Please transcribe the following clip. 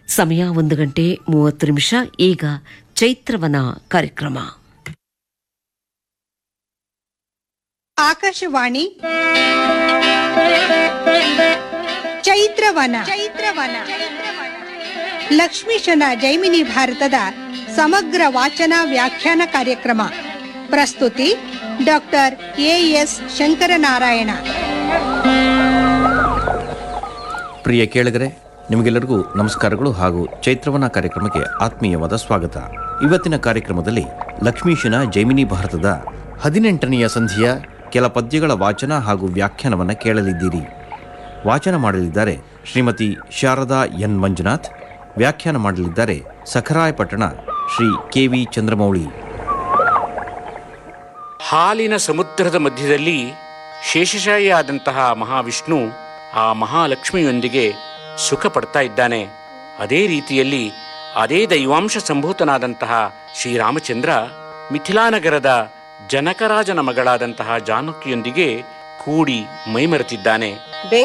ಸಮಯ ಒಂದು ಗಂಟೆ ಮೂವತ್ತು ನಿಮಿಷ ಈಗ ಚೈತ್ರವನ ಕಾರ್ಯಕ್ರಮ ಆಕಾಶವಾಣಿ ಚೈತ್ರವನ ಚೈತ್ರವನ ಲಕ್ಷ್ಮೀಶನ ಜೈಮಿನಿ ಭಾರತದ ಸಮಗ್ರ ವಾಚನ ವ್ಯಾಖ್ಯಾನ ಕಾರ್ಯಕ್ರಮ ಪ್ರಸ್ತುತಿ ಡಾಕ್ಟರ್ ಎ ಎಸ್ ಶಂಕರನಾರಾಯಣ ಪ್ರಿಯ ಕೇಳಿಗರೆ ನಿಮಗೆಲ್ಲರಿಗೂ ನಮಸ್ಕಾರಗಳು ಹಾಗೂ ಚೈತ್ರವನ ಕಾರ್ಯಕ್ರಮಕ್ಕೆ ಆತ್ಮೀಯವಾದ ಸ್ವಾಗತ ಇವತ್ತಿನ ಕಾರ್ಯಕ್ರಮದಲ್ಲಿ ಲಕ್ಷ್ಮೀಶನ ಜೈಮಿನಿ ಭಾರತದ ಹದಿನೆಂಟನೆಯ ಸಂಧಿಯ ಕೆಲ ಪದ್ಯಗಳ ವಾಚನ ಹಾಗೂ ವ್ಯಾಖ್ಯಾನವನ್ನು ಕೇಳಲಿದ್ದೀರಿ ವಾಚನ ಮಾಡಲಿದ್ದಾರೆ ಶ್ರೀಮತಿ ಶಾರದಾ ಎನ್ ಮಂಜುನಾಥ್ ವ್ಯಾಖ್ಯಾನ ಮಾಡಲಿದ್ದಾರೆ ಸಖರಾಯಪಟ್ಟಣ ಶ್ರೀ ಕೆ ವಿ ಚಂದ್ರಮೌಳಿ ಹಾಲಿನ ಸಮುದ್ರದ ಮಧ್ಯದಲ್ಲಿ ಶೇಷಶಾಯಿಯಾದಂತಹ ಮಹಾವಿಷ್ಣು ಆ ಮಹಾಲಕ್ಷ್ಮಿಯೊಂದಿಗೆ ಸುಖ ಪಡ್ತಾ ಇದ್ದಾನೆ ಅದೇ ರೀತಿಯಲ್ಲಿ ಅದೇ ದೈವಾಂಶ ಸಂಭೂತನಾದಂತಹ ಶ್ರೀರಾಮಚಂದ್ರ ಮಿಥಿಲಾನಗರದ ಜನಕರಾಜನ ಮಗಳಾದಂತಹ ಜಾನಕಿಯೊಂದಿಗೆ ಕೂಡಿ ಮೈಮರೆತಿದ್ದಾನೆ